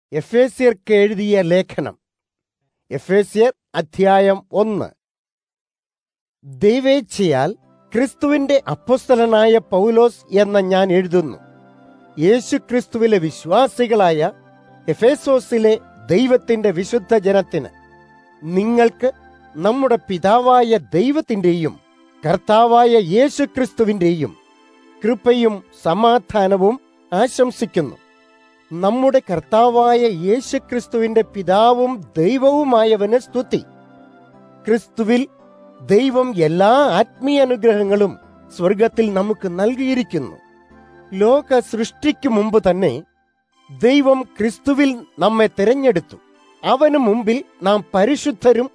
എഫേസ്യർക്ക് എഴുതിയ ലേഖനം എഫേസ്യർ അധ്യായം ഒന്ന് ദൈവേച്ഛയാൽ ക്രിസ്തുവിന്റെ അപ്പൊസ്തലനായ പൗലോസ് എന്ന ഞാൻ എഴുതുന്നു യേശു ക്രിസ്തുവിലെ വിശ്വാസികളായ എഫേസോസിലെ ദൈവത്തിന്റെ വിശുദ്ധ ജനത്തിന് നിങ്ങൾക്ക് നമ്മുടെ പിതാവായ ദൈവത്തിന്റെയും കർത്താവായ യേശു ക്രിസ്തുവിന്റെയും കൃപയും സമാധാനവും ആശംസിക്കുന്നു നമ്മുടെ കർത്താവായ യേശുക്രിസ്തുവിന്റെ പിതാവും ദൈവവുമായവന് സ്തുതി ക്രിസ്തുവിൽ ദൈവം എല്ലാ ആത്മീയ അനുഗ്രഹങ്ങളും സ്വർഗത്തിൽ നമുക്ക് നൽകിയിരിക്കുന്നു ലോക സൃഷ്ടിക്കു മുമ്പ് തന്നെ ദൈവം ക്രിസ്തുവിൽ നമ്മെ തിരഞ്ഞെടുത്തു അവനു മുമ്പിൽ നാം പരിശുദ്ധരും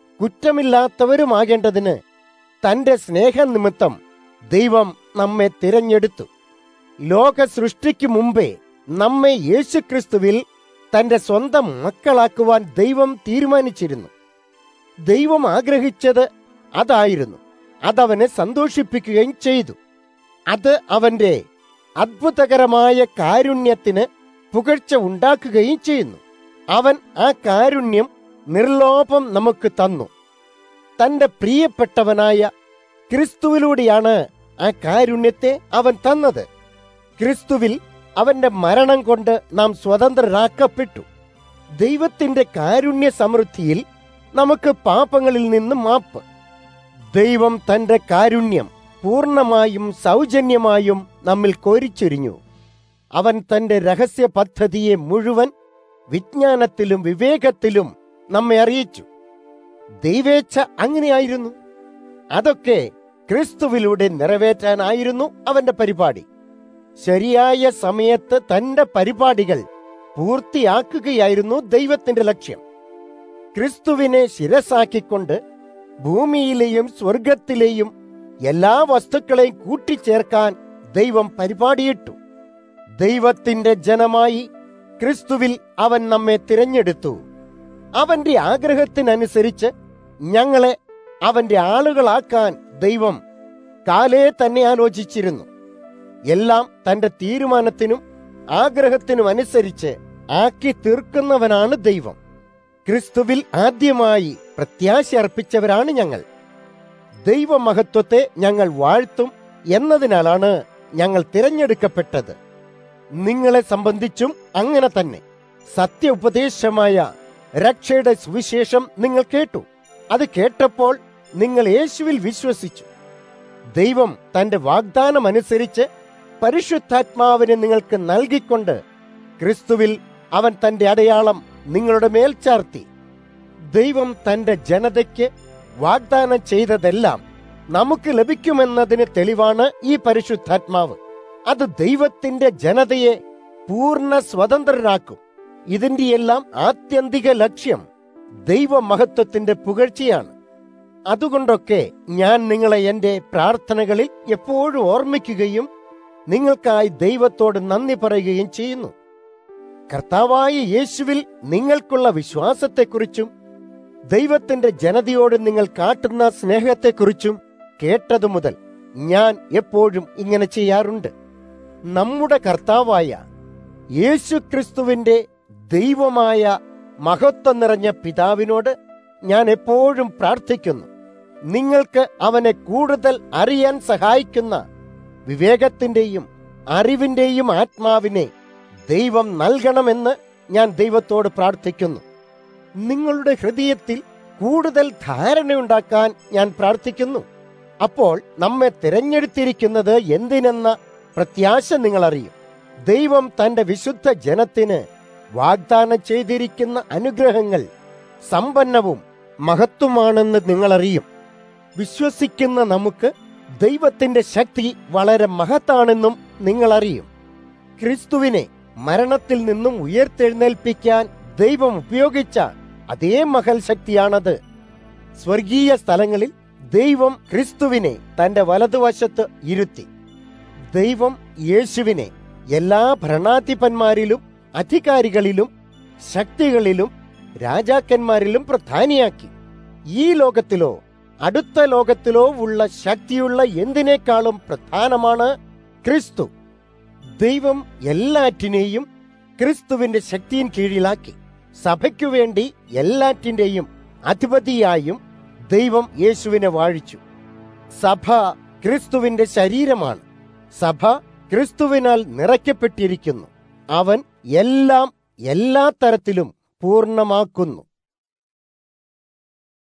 കുറ്റമില്ലാത്തവരുമാകേണ്ടതിന് തന്റെ സ്നേഹനിമിത്തം ദൈവം നമ്മെ തിരഞ്ഞെടുത്തു ലോക സൃഷ്ടിക്കു മുമ്പേ നമ്മെ യേശുക്രിസ്തുവിൽ തന്റെ സ്വന്തം മക്കളാക്കുവാൻ ദൈവം തീരുമാനിച്ചിരുന്നു ദൈവം ആഗ്രഹിച്ചത് അതായിരുന്നു അതവനെ സന്തോഷിപ്പിക്കുകയും ചെയ്തു അത് അവന്റെ അത്ഭുതകരമായ കാരുണ്യത്തിന് പുകഴ്ച ഉണ്ടാക്കുകയും ചെയ്യുന്നു അവൻ ആ കാരുണ്യം നിർലോഭം നമുക്ക് തന്നു തന്റെ പ്രിയപ്പെട്ടവനായ ക്രിസ്തുവിലൂടെയാണ് ആ കാരുണ്യത്തെ അവൻ തന്നത് ക്രിസ്തുവിൽ അവന്റെ മരണം കൊണ്ട് നാം സ്വതന്ത്രരാക്കപ്പെട്ടു ദൈവത്തിന്റെ കാരുണ്യ സമൃദ്ധിയിൽ നമുക്ക് പാപങ്ങളിൽ നിന്ന് മാപ്പ് ദൈവം തന്റെ കാരുണ്യം പൂർണ്ണമായും സൗജന്യമായും നമ്മിൽ കോരിച്ചൊരിഞ്ഞു അവൻ തന്റെ രഹസ്യ പദ്ധതിയെ മുഴുവൻ വിജ്ഞാനത്തിലും വിവേകത്തിലും നമ്മെ അറിയിച്ചു ദൈവേച്ഛ അങ്ങനെയായിരുന്നു അതൊക്കെ ക്രിസ്തുവിലൂടെ നിറവേറ്റാനായിരുന്നു അവന്റെ പരിപാടി ശരിയായ സമയത്ത് തന്റെ പരിപാടികൾ പൂർത്തിയാക്കുകയായിരുന്നു ദൈവത്തിന്റെ ലക്ഷ്യം ക്രിസ്തുവിനെ ശിരസാക്കിക്കൊണ്ട് ഭൂമിയിലെയും സ്വർഗത്തിലെയും എല്ലാ വസ്തുക്കളെയും കൂട്ടിച്ചേർക്കാൻ ദൈവം പരിപാടിയിട്ടു ദൈവത്തിന്റെ ജനമായി ക്രിസ്തുവിൽ അവൻ നമ്മെ തിരഞ്ഞെടുത്തു അവന്റെ ആഗ്രഹത്തിനനുസരിച്ച് ഞങ്ങളെ അവന്റെ ആളുകളാക്കാൻ ദൈവം കാലേ തന്നെ ആലോചിച്ചിരുന്നു എല്ലാം തന്റെ തീരുമാനത്തിനും ആഗ്രഹത്തിനും അനുസരിച്ച് ആക്കി തീർക്കുന്നവനാണ് ദൈവം ക്രിസ്തുവിൽ ആദ്യമായി പ്രത്യാശ അർപ്പിച്ചവരാണ് ഞങ്ങൾ ദൈവമഹത്വത്തെ ഞങ്ങൾ വാഴ്ത്തും എന്നതിനാലാണ് ഞങ്ങൾ തിരഞ്ഞെടുക്കപ്പെട്ടത് നിങ്ങളെ സംബന്ധിച്ചും അങ്ങനെ തന്നെ സത്യ ഉപദേശമായ രക്ഷയുടെ സുവിശേഷം നിങ്ങൾ കേട്ടു അത് കേട്ടപ്പോൾ നിങ്ങൾ യേശുവിൽ വിശ്വസിച്ചു ദൈവം തന്റെ വാഗ്ദാനം അനുസരിച്ച് പരിശുദ്ധാത്മാവിനെ നിങ്ങൾക്ക് നൽകിക്കൊണ്ട് ക്രിസ്തുവിൽ അവൻ തന്റെ അടയാളം നിങ്ങളുടെ മേൽ ചാർത്തി ദൈവം തന്റെ ജനതയ്ക്ക് വാഗ്ദാനം ചെയ്തതെല്ലാം നമുക്ക് ലഭിക്കുമെന്നതിന് തെളിവാണ് ഈ പരിശുദ്ധാത്മാവ് അത് ദൈവത്തിന്റെ ജനതയെ പൂർണ്ണ സ്വതന്ത്രരാക്കും ഇതിന്റെയെല്ലാം ആത്യന്തിക ലക്ഷ്യം ദൈവമഹത്വത്തിന്റെ പുകഴ്ചയാണ് അതുകൊണ്ടൊക്കെ ഞാൻ നിങ്ങളെ എന്റെ പ്രാർത്ഥനകളിൽ എപ്പോഴും ഓർമ്മിക്കുകയും നിങ്ങൾക്കായി ദൈവത്തോട് നന്ദി പറയുകയും ചെയ്യുന്നു കർത്താവായ യേശുവിൽ നിങ്ങൾക്കുള്ള വിശ്വാസത്തെക്കുറിച്ചും ദൈവത്തിന്റെ ജനതയോട് നിങ്ങൾ കാട്ടുന്ന സ്നേഹത്തെക്കുറിച്ചും കേട്ടതു മുതൽ ഞാൻ എപ്പോഴും ഇങ്ങനെ ചെയ്യാറുണ്ട് നമ്മുടെ കർത്താവായ യേശു ക്രിസ്തുവിന്റെ ദൈവമായ മഹത്വം നിറഞ്ഞ പിതാവിനോട് ഞാൻ എപ്പോഴും പ്രാർത്ഥിക്കുന്നു നിങ്ങൾക്ക് അവനെ കൂടുതൽ അറിയാൻ സഹായിക്കുന്ന വിവേകത്തിന്റെയും അറിവിന്റെയും ആത്മാവിനെ ദൈവം നൽകണമെന്ന് ഞാൻ ദൈവത്തോട് പ്രാർത്ഥിക്കുന്നു നിങ്ങളുടെ ഹൃദയത്തിൽ കൂടുതൽ ധാരണയുണ്ടാക്കാൻ ഞാൻ പ്രാർത്ഥിക്കുന്നു അപ്പോൾ നമ്മെ തിരഞ്ഞെടുത്തിരിക്കുന്നത് എന്തിനെന്ന പ്രത്യാശ നിങ്ങൾ അറിയും ദൈവം തന്റെ വിശുദ്ധ ജനത്തിന് വാഗ്ദാനം ചെയ്തിരിക്കുന്ന അനുഗ്രഹങ്ങൾ സമ്പന്നവും മഹത്വമാണെന്ന് നിങ്ങൾ അറിയും വിശ്വസിക്കുന്ന നമുക്ക് ദൈവത്തിന്റെ ശക്തി വളരെ മഹത്താണെന്നും നിങ്ങൾ അറിയും ക്രിസ്തുവിനെ മരണത്തിൽ നിന്നും ഉയർത്തെഴുന്നേൽപ്പിക്കാൻ ദൈവം ഉപയോഗിച്ച അതേ മഹൽ ശക്തിയാണത് സ്വർഗീയ സ്ഥലങ്ങളിൽ ദൈവം ക്രിസ്തുവിനെ തന്റെ വലതുവശത്ത് ഇരുത്തി ദൈവം യേശുവിനെ എല്ലാ ഭരണാധിപന്മാരിലും അധികാരികളിലും ശക്തികളിലും രാജാക്കന്മാരിലും പ്രധാനിയാക്കി ഈ ലോകത്തിലോ അടുത്ത ലോകത്തിലോ ഉള്ള ശക്തിയുള്ള എന്തിനേക്കാളും പ്രധാനമാണ് ക്രിസ്തു ദൈവം എല്ലാറ്റിനെയും ക്രിസ്തുവിന്റെ ശക്തിயின் കീഴിലാക്കി സഭയ്ക്കു വേണ്ടി എല്ലാറ്റിന്റെയും അധിപതിയായും ദൈവം യേശുവിനെ വാഴിച്ചു സഭ ക്രിസ്തുവിന്റെ ശരീരമാണ് സഭ ക്രിസ്തുവിനാൽ നിറയ്ക്കപ്പെട്ടിരിക്കുന്നു അവൻ എല്ലാം എല്ലാ തരത്തിലും പൂർണ്ണമാക്കുന്നു